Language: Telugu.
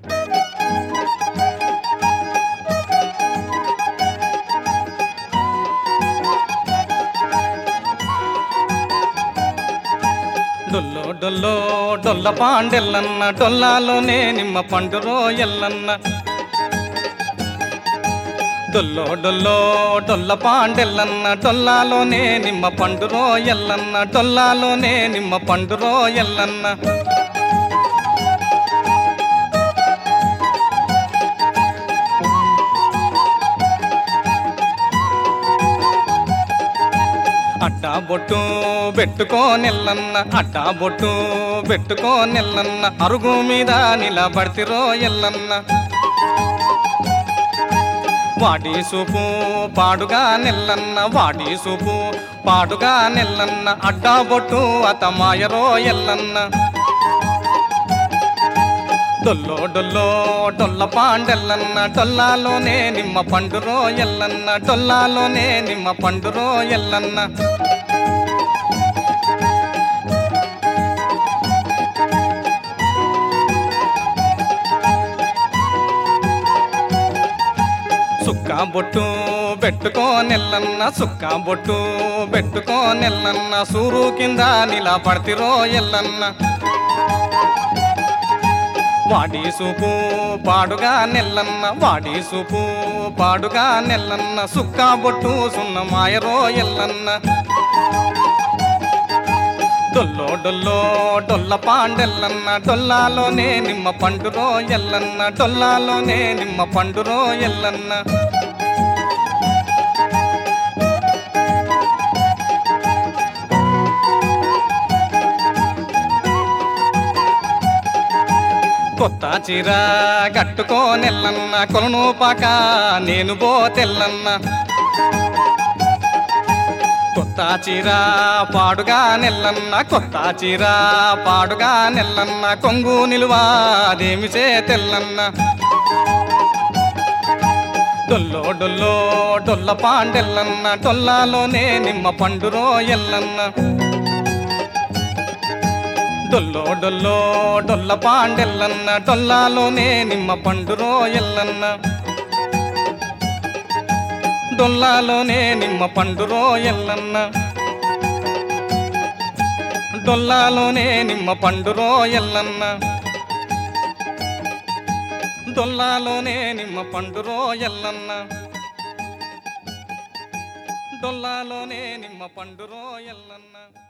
డొల్లో డొల్లో డొల్ల పాండెల్లన్న డొల్లాలోనే నిమ్మ పండురో ఎల్లన్న డొల్లో డొల్లో డొల్ల పాండెల్లన్న డొల్లాలోనే నిమ్మ పండురో ఎల్లన్న డొల్లాలోనే నిమ్మ పండురో ఎల్లన్న అట్టా బొట్టు పెట్టుకోనెల్లన్న అట్టా బొట్టు పెట్టుకోనెల్లన్న అరుగు మీద నిలబడితిరో ఎల్లన్న వాడి సూపు పాడుగా నెల్లన్న వాడి సూపు పాడుగా నెల్లన్న అడ్డా బొట్టు అతమాయరో ఎల్లన్న డొల్లో డొల్లో డొల్ల పాండెల్లన్న డొల్లాలోనే నిమ్మ పండురో ఎల్లన్న డొల్లాలోనే నిమ్మ పండురో ఎల్లన్న సుక్క బొట్టు పెట్టుకోనెల్లన్న సుక్క బొట్టు పెట్టుకోనెల్లన్న సూరు కింద నిలబడితిరో ఎల్లన్న వాడి సూపు పాడుగా నెల్లన్న వాడి సూపు పాడుగా నెల్లన్న సుక్క బొట్టు సున్న మాయరో ఎల్లన్న డొల్లో డొల్లో డొల్ల పాండెల్లన్న డొల్లాలోనే నిమ్మ పండురో ఎల్లన్న డొల్లాలోనే నిమ్మ పండురో ఎల్లన్న కొత్త చీర కట్టుకోనెల్లన్న కొలను పాక నేను పోతెల్లన్న కొత్త చీర పాడుగా నెల్లన్న కొత్త చీర పాడుగా నెల్లన్న కొంగు నిలువా అదేమి తెల్లన్న డొల్లో డొల్లో డొల్ల పాండెల్లన్న డొల్లాలోనే నిమ్మ పండురో ఎల్లన్న డొల్లో డొల్లో డొల్ల పాండెల్లన్న డొల్లాలోనే నిమ్మ పండురో ఎల్లన్న డొల్లాలోనే నిమ్మ పండురో ఎల్లన్న డొల్లాలోనే నిమ్మ పండురో ఎల్లన్న డొల్లాలోనే నిమ్మ పండురో ఎల్లన్న డొల్లాలోనే నిమ్మ పండురో ఎల్లన్న